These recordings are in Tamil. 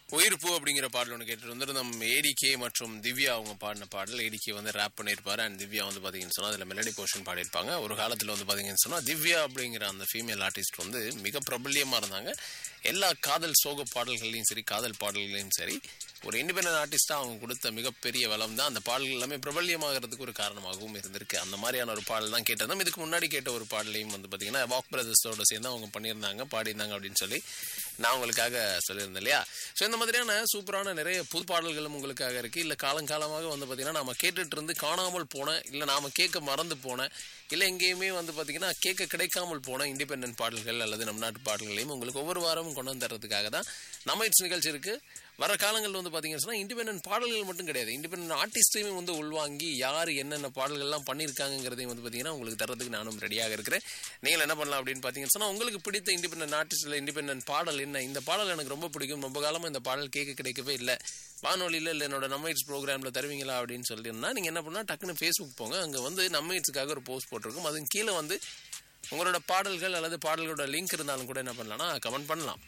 உயிர்ப்பு அப்படிங்கிற பாடல் ஒன்று கேட்டு வந்திருந்தோம் ஏடிகே மற்றும் திவ்யா அவங்க பாடின பாடல் ஏடிகே வந்து ரேப் பண்ணியிருப்பாரு அண்ட் திவ்யா வந்து பார்த்தீங்கன்னு சொன்னால் அதில் மெலடி போர்ஷன் பாடியிருப்பாங்க ஒரு காலத்தில் வந்து பார்த்தீங்கன்னு சொன்னால் திவ்யா அப்படிங்கிற அந்த ஃபீமேல் ஆர்டிஸ்ட் வந்து மிக பிரபல்யமாக இருந்தாங்க எல்லா காதல் சோக பாடல்கள்லையும் சரி காதல் பாடல்களையும் சரி ஒரு இண்டிபெண்டன்ட் ஆர்டிஸ்டாக அவங்க கொடுத்த மிகப்பெரிய வளம் தான் அந்த பாடல்கள் எல்லாமே பிரபல்யமாகிறதுக்கு ஒரு காரணமாகவும் இருந்திருக்கு அந்த மாதிரியான ஒரு பாடல் தான் கேட்டதும் இதுக்கு முன்னாடி கேட்ட ஒரு பாடலையும் வந்து பார்த்தீங்கன்னா வாக் பிரதர்ஸோட சேர்ந்து அவங்க பண்ணியிருந்தாங்க பாடியிருந்தாங்க அப்படின்னு சொல்லி நான் உங்களுக்காக சொல்லியிருந்தேன் இல்லையா ஸோ இந்த மாதிரியான சூப்பரான நிறைய புது பாடல்களும் உங்களுக்காக இருக்குது இல்லை காலங்காலமாக வந்து பார்த்திங்கன்னா நம்ம கேட்டுட்டு இருந்து காணாமல் போன இல்லை நாம் கேட்க மறந்து போன இல்லை எங்கேயுமே வந்து பார்த்திங்கன்னா கேட்க கிடைக்காமல் போன இண்டிபெண்டன்ட் பாடல்கள் அல்லது நம் நாட்டு பாடல்களையும் உங்களுக்கு ஒவ்வொரு வாரமும் கொண்டு வந்து தர்றதுக்காக தான் நம்ம இட்ஸ் நிகழ்ச்சி இருக்குது வர காலங்களில் வந்து பார்த்தீங்கன்னு சொன்னால் இண்டிபெண்டன்ட் பாடல்கள் மட்டும் கிடையாது இண்டிபெண்டன்ட் ஆர்டிஸ்டையுமே வந்து உள்வாங்கி யார் என்னென்ன பாடல்கள்லாம் பண்ணியிருக்காங்கிறதையும் வந்து பார்த்தீங்கன்னா உங்களுக்கு தரதுக்கு நானும் ரெடியாக இருக்கிறேன் நீங்கள் என்ன பண்ணலாம் அப்படின்னு பார்த்தீங்கன்னு சொன்னால் உங்களுக்கு பிடித்த இண்டிபெண்டன்ட் ஆர்டிஸ்ட் இல்லை இண்டிபெண்டன்ட் பாடல் என்ன இந்த பாடல் எனக்கு ரொம்ப பிடிக்கும் ரொம்ப காலமாக இந்த பாடல் கேட்க கிடைக்கவே இல்லை வானொலியில் இல்லை என்னோட நம்ம இட்ஸ் ப்ரோக்ராமில் தருவீங்களா அப்படின்னு சொல்லியிருந்தா நீங்கள் என்ன பண்ணால் டக்குன்னு ஃபேஸ்புக் போங்க அங்கே வந்து நம்ம இட்ஸுக்காக ஒரு போஸ்ட் போட்டிருக்கும் அதுக்கு கீழே வந்து உங்களோட பாடல்கள் அல்லது பாடல்களோட லிங்க் இருந்தாலும் கூட என்ன பண்ணலாம்னா கமெண்ட் பண்ணலாம்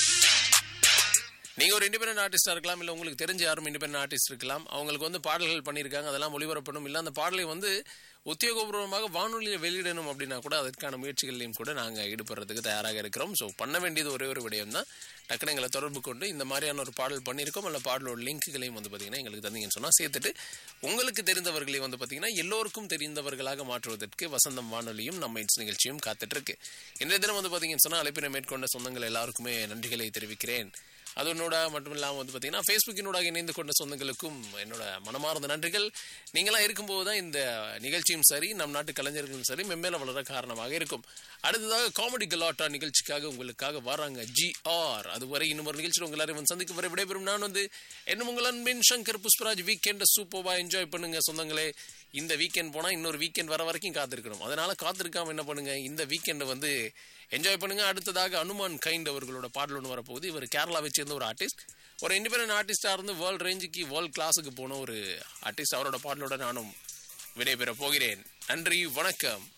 நீங்க ஒரு இண்டிபெண்டன்ட் ஆர்டிஸ்டா இருக்கலாம் இல்ல உங்களுக்கு தெரிஞ்ச யாரும் இண்டிபெண்டன்ட் ஆர்டிஸ்ட் இருக்கலாம் அவங்களுக்கு வந்து பாடல்கள் பண்ணியிருக்காங்க அதெல்லாம் ஒளிபரப்பணும் இல்ல அந்த பாடலை வந்து உத்தியோகபூர்வமாக வானொலியில் வெளியிடணும் அப்படின்னா கூட அதற்கான முயற்சிகளையும் கூட நாங்கள் ஈடுபடுறதுக்கு தயாராக இருக்கிறோம் ஸோ பண்ண வேண்டியது ஒரே ஒரு விடயம் தான் டக்குனு எங்களை தொடர்பு கொண்டு இந்த மாதிரியான ஒரு பாடல் பண்ணியிருக்கோம் அல்ல பாடலோட லிங்க்குகளையும் வந்து பார்த்தீங்கன்னா எங்களுக்கு தந்தீங்கன்னு சொன்னால் சேர்த்துட்டு உங்களுக்கு தெரிந்தவர்களையும் வந்து பார்த்தீங்கன்னா எல்லோருக்கும் தெரிந்தவர்களாக மாற்றுவதற்கு வசந்தம் வானொலியும் நம்ம இட்ஸ் நிகழ்ச்சியும் காத்துட்டு இருக்கு இன்றைய தினம் வந்து பார்த்தீங்கன்னு சொன்னால் அழைப்பினை மேற்கொண்ட சொந்தங்கள் எல்லாருக்குமே நன்றிகளை தெரிவிக்கிறேன் அதனோட மட்டும் இல்லாமல் வந்து பார்த்தீங்கன்னா ஃபேஸ்புக்கினோட இணைந்து கொண்ட சொந்தங்களுக்கும் என்னோட மனமார்ந்த நன்றிகள் நீங்களாம் இருக்கும்போது தான் இந்த நிகழ்ச்சியும் சரி நம் நாட்டு கலைஞர்களும் சரி மெம்மேல வளர காரணமாக இருக்கும் அடுத்ததாக காமெடி கலாட்டா நிகழ்ச்சிக்காக உங்களுக்காக வராங்க ஜி ஆர் அதுவரை இன்னும் ஒரு நிகழ்ச்சியில் உங்கள் எல்லாரையும் சந்திக்கும் வரை விடைபெறும் நான் வந்து என்ன உங்கள் அன்பின் சங்கர் புஷ்பராஜ் வீக்கெண்டை சூப்பர்வா என்ஜாய் பண்ணுங்க சொந்தங்களே இந்த வீக்கெண்ட் போனால் இன்னொரு வீக்கெண்ட் வர வரைக்கும் காத்திருக்கணும் அதனால காத்திருக்காம என்ன பண்ணுங்க இந்த வீக்கெண்டை வந்து என்ஜாய் பண்ணுங்க அடுத்ததாக அனுமான் கைண்ட் அவர்களோட பாடல் ஒன்று வரப்போகுது இவர் கேரளாவை சேர்ந்த ஒரு ஆர்டிஸ்ட் ஒரு இண்டிபெண்டன்ட் ஆர்டிஸ்டாக இருந்து வேர்ல்ட் ரேஞ்சுக்கு வேர்ல்ட் கிளாஸுக்கு போன ஒரு ஆர்டிஸ்ட் அவரோட பாடலோட நானும் விடைபெற போகிறேன் நன்றி வணக்கம்